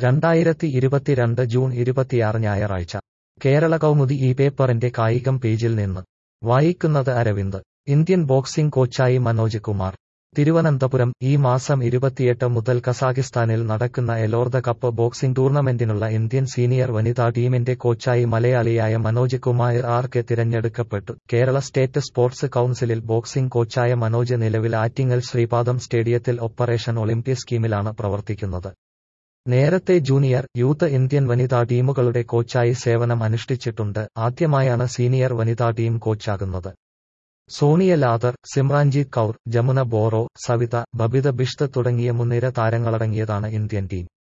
രണ്ടായിരത്തി ഇരുപത്തിരണ്ട് ജൂൺ ഇരുപത്തിയാറ് ഞായറാഴ്ച കേരള കൗമുദി ഈ പേപ്പറിന്റെ കായികം പേജിൽ നിന്ന് വായിക്കുന്നത് അരവിന്ദ് ഇന്ത്യൻ ബോക്സിംഗ് കോച്ചായി മനോജ് കുമാർ തിരുവനന്തപുരം ഈ മാസം ഇരുപത്തിയെട്ട് മുതൽ കസാഖിസ്ഥാനിൽ നടക്കുന്ന എലോർദ കപ്പ് ബോക്സിംഗ് ടൂർണമെന്റിനുള്ള ഇന്ത്യൻ സീനിയർ വനിതാ ടീമിന്റെ കോച്ചായി മലയാളിയായ മനോജ് കുമാർ ആർ കെ തിരഞ്ഞെടുക്കപ്പെട്ടു കേരള സ്റ്റേറ്റ് സ്പോർട്സ് കൌൺസിലിൽ ബോക്സിംഗ് കോച്ചായ മനോജ് നിലവിൽ ആറ്റിങ്ങൽ ശ്രീപാദം സ്റ്റേഡിയത്തിൽ ഓപ്പറേഷൻ ഒളിമ്പ്യ സ്കീമിലാണ് പ്രവർത്തിക്കുന്നത് നേരത്തെ ജൂനിയർ യൂത്ത് ഇന്ത്യൻ വനിതാ ടീമുകളുടെ കോച്ചായി സേവനം അനുഷ്ഠിച്ചിട്ടുണ്ട് ആദ്യമായാണ് സീനിയർ വനിതാ ടീം കോച്ചാകുന്നത് സോണിയ ലാദർ സിമ്രാൻജീത് കൌർ ജമുന ബോറോ സവിത ബബിത ബിഷ്ത് തുടങ്ങിയ മുൻനിര താരങ്ങളടങ്ങിയതാണ് ഇന്ത്യൻ ടീം